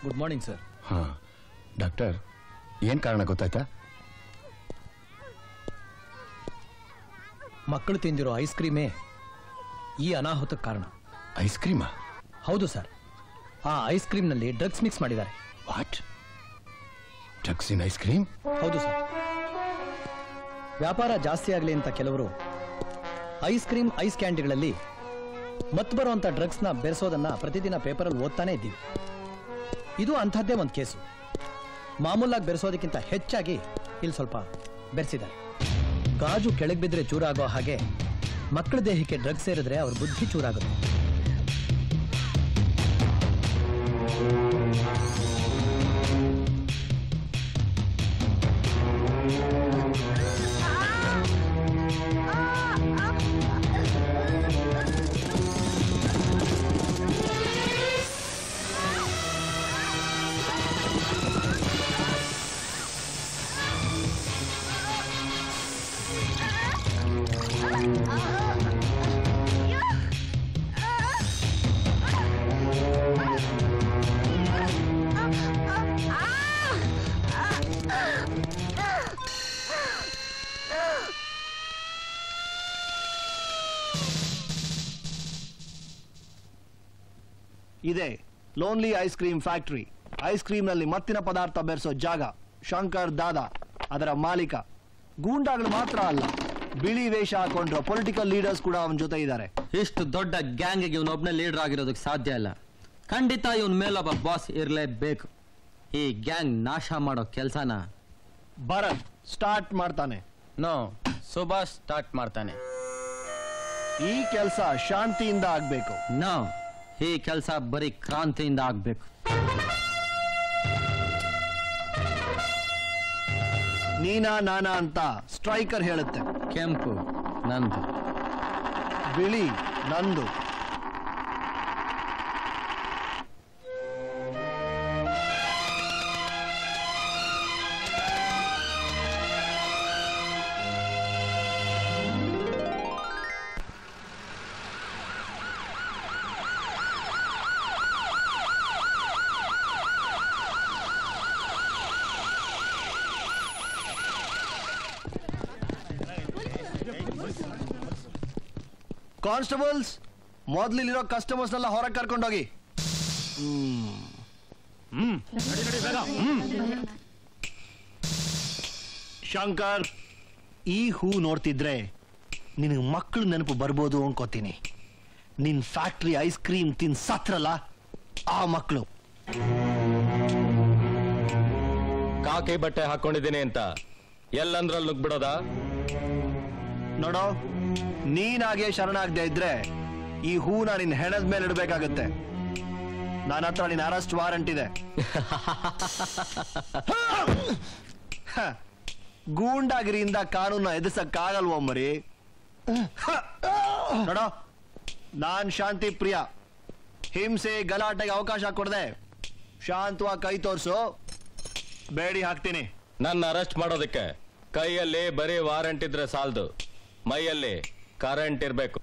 good morning sir ಹಾ doctor ಏನ್ ಕಾರಣ ಗೊತ್ತಾಯ್ತಾ ಮಕ್ಕಳು ತಿಂದಿರೋ ಐಸ್ ಕ್ರೀಮೇ ಈ ಅನಾಹುತಕ್ಕೆ ಕಾರಣ ಐಸ್ ಕ್ರೀಮಾ ಹೌದು ಸರ್ ಆ ಐಸ್ ಕ್ರೀಮ್ನಲ್ಲಿ ಡ್ರಗ್ಸ್ ಮಿಕ್ಸ್ ಮಾಡಿದ್ದಾರೆ what drugs in ice cream ಹೌದು ಸರ್ ವ್ಯಾಪಾರ ಜಾಸ್ತಿ ಆಗಲಿ ಅಂತ ಕೆಲವರು ಐಸ್ ಕ್ರೀಮ್ ಐಸ್ ಕ್ಯಾಂಡಿಗಳಲ್ಲಿ ಮತ್ ಬರುವಂತ ಡ್ರಗ್ಸ್ನ ಬೆರೆಸೋದನ್ನ ಪ್ರತಿದಿನ ಪೇಪರಲ್ಲಿ ಓದ್ತಾನೆ ಇದ್ದೀವಿ ಇದು ಅಂಥದ್ದೇ ಒಂದು ಕೇಸು ಮಾಮೂಲಾಗಿ ಬೆರೆಸೋದಕ್ಕಿಂತ ಹೆಚ್ಚಾಗಿ ಇಲ್ಲಿ ಸ್ವಲ್ಪ ಬೆರೆಸಿದ್ದಾರೆ ಗಾಜು ಕೆಳಗೆ ಬಿದ್ದರೆ ಚೂರಾಗೋ ಹಾಗೆ ಮಕ್ಕಳ ದೇಹಕ್ಕೆ ಡ್ರಗ್ಸ್ ಸೇರಿದ್ರೆ ಅವ್ರ ಬುದ್ಧಿ ಚೂರಾಗುತ್ತೆ ಇದೆ lonely ice cream factory ice cream ನಲ್ಲಿ ಮತ್ತಿನ ಪದಾರ್ಥ ಬೆರೆಸೋ ಜಾಗ ಶಂಕರ್ ದಾದಾ ಅದರ ಮಾಲೀಕ ಗೂಂಡಾಗಳು ಮಾತ್ರ ಅಲ್ಲ ಬಿಳಿ ವೇಷ ಹಾಕೊಂಡಿರೋ ಪೊಲಿಟಿಕಲ್ ಲೀಡರ್ಸ್ ಕೂಡ ಅವನ ಜೊತೆ ಇದ್ದಾರೆ ಇಷ್ಟು ದೊಡ್ಡ ಗ್ಯಾಂಗಿಗೆ ಇವನೊಬ್ನೇ ಲೀಡರ್ ಆಗಿರೋದಕ್ಕೆ ಸಾಧ್ಯ ಇಲ್ಲ ಖಂಡಿತ ಇವನ್ ಮೇಲೊಬ್ಬ ಬಾಸ್ ಇರಲೇಬೇಕು ಈ ಗ್ಯಾಂಗ್ ನಾಶ ಮಾಡೋ ಕೆಲ್ಸನ ಭರತ್ ಸ್ಟಾರ್ಟ್ ಮಾಡ್ತಾನೆ ನೋ ಸುಭಾಷ್ ಸ್ಟಾರ್ಟ್ ಮಾಡ್ತಾನೆ ಈ ಕೆಲಸ ಶಾಂತಿಯಿಂದ ಆಗ್ಬೇಕು ನೋ ಈ ಕೆಲಸ ಬರೀ ಕ್ರಾಂತಿಯಿಂದ ಆಗ್ಬೇಕು ನೀನಾ ನಾನಾ ಅಂತ ಸ್ಟ್ರೈಕರ್ ಹೇಳುತ್ತೆ ಕೆಂಪು ನಂದು ಬಿಳಿ ನಂದು ಕಾನ್ಸ್ಟೇಬಲ್ಸ್ ಮೊದ್ಲಿರೋ ಕಸ್ಟಮರ್ಸ್ನೆಲ್ಲ ಹೊರಗೆ ಕರ್ಕೊಂಡೋಗಿ ಶಂಕರ್ ಈ ಹೂ ನೋಡ್ತಿದ್ರೆ ನಿನಗೆ ಮಕ್ಕಳು ನೆನಪು ಬರ್ಬೋದು ಅನ್ಕೋತೀನಿ ನಿನ್ ಫ್ಯಾಕ್ಟ್ರಿ ಐಸ್ ಕ್ರೀಮ್ ತಿನ್ ಸತ್ರಲ್ಲ ಆ ಮಕ್ಕಳು ಕಾಕಿ ಬಟ್ಟೆ ಹಾಕೊಂಡಿದ್ದೀನಿ ಅಂತ ಎಲ್ಲಂದ್ರಲ್ಲಿ ನುಗ್ಬಿಡೋದಾ ನೋಡೋ ನೀನಾಗೆ ಶರಣಾಗದೆ ಇದ್ರೆ ಈ ಹೂನ ನಿನ್ ಹೆಣದ ಮೇಲೆ ಇಡಬೇಕಾಗತ್ತೆ ನನ್ನ ಹತ್ರ ನಿನ್ ಅರೆಸ್ಟ್ ವಾರಂಟ್ ಇದೆ ಹ, ಗೂಂಡಾಗಿರಿಯಿಂದ ಕಾನೂನ ಎದುರಿಸಕ್ಕಾಗಲ್ವೋ ಮರಿ ನೋಡೋ ನಾನ್ ಶಾಂತಿ ಪ್ರಿಯ ಹಿಂಸೆ ಗಲಾಟೆಗೆ ಅವಕಾಶ ಕೊಡದೆ ಶಾಂತವಾಗಿ ಕೈ ತೋರ್ಸು ಬೇಡಿ ಹಾಕ್ತೀನಿ ನನ್ನ ಅರೆಸ್ಟ್ ಮಾಡೋದಕ್ಕೆ ಕೈಯಲ್ಲಿ ಬರೀ ವಾರಂಟ್ ಇದ್ರೆ ಸಾಲದು ಮೈಯಲ್ಲಿ ಕರೆಂಟ್ ಇರ್ಬೇಕು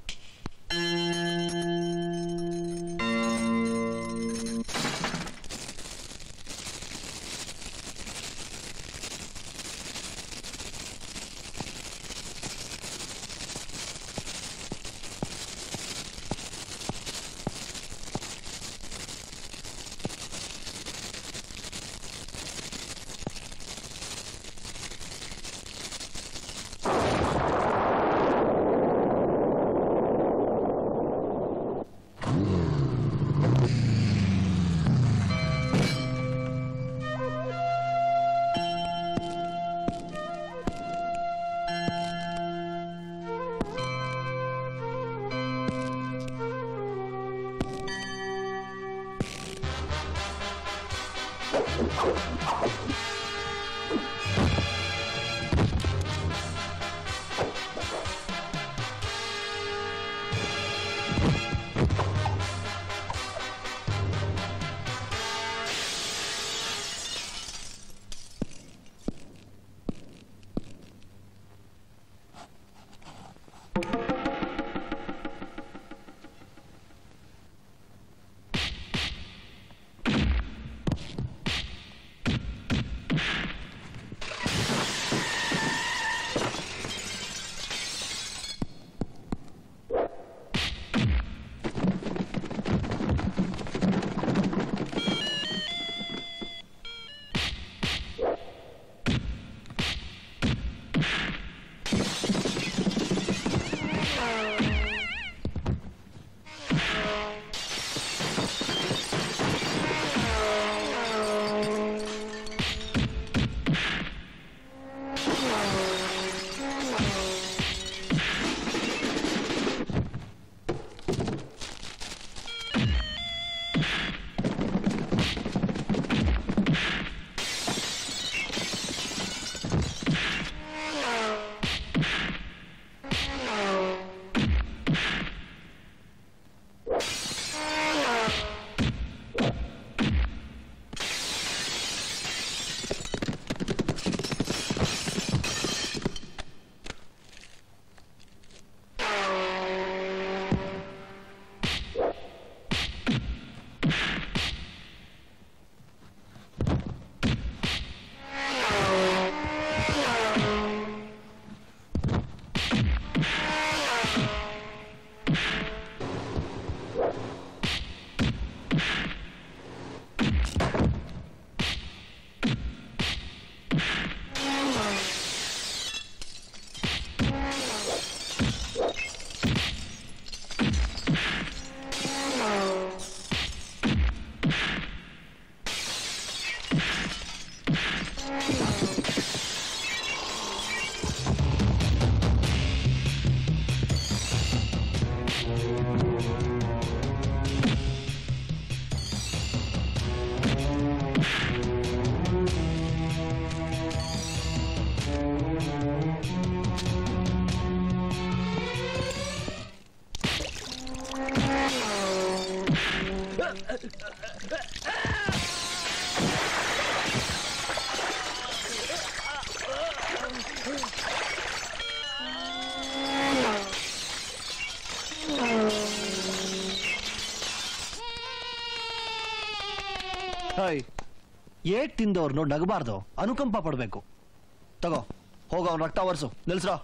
ಹಾಯ್ ಏಟ್ ತಿಂದವ್ರನ್ನು ನಗಬಾರ್ದು ಅನುಕಂಪ ಪಡ್ಬೇಕು ತಗೋ ಹೋಗ ಅವ್ನ ರಕ್ತ ಒರ್ಸು ನಿಲ್ಸ್ರ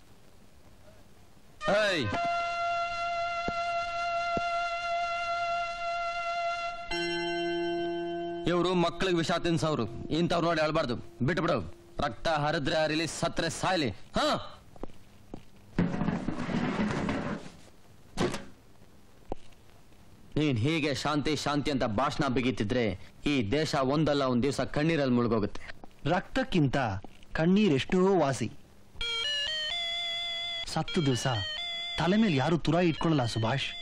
ಏಯ್ ಇವರು ಮಕ್ಕಳಿಗೆ ವಿಷ ತಿನ್ಸವ್ರು ಇಂಥವ್ರು ನೋಡಿ ಅಳ್ಬಾರ್ದು ಬಿಟ್ಬಿಡು ರಕ್ತ ಹರಿದ್ರೆ ಹರಿಲಿ ಸತ್ರೆ ಸಾಯ್ಲಿ ಹಾ ನೀನ್ ಹೀಗೆ ಶಾಂತಿ ಶಾಂತಿ ಅಂತ ಭಾಷಣ ಬಿಗಿತಿದ್ರೆ ಈ ದೇಶ ಒಂದಲ್ಲ ಒಂದ್ ದಿವಸ ಕಣ್ಣೀರಲ್ಲಿ ಮುಳುಗೋಗುತ್ತೆ ರಕ್ತಕ್ಕಿಂತ ಕಣ್ಣೀರೆಷ್ಟೋ ವಾಸಿ ಸತ್ತು ದಿವಸ ತಲೆ ಮೇಲೆ ಯಾರು ತುರಾಯಿ ಇಟ್ಕೊಳ್ಳಲ್ಲ ಸುಭಾಷ್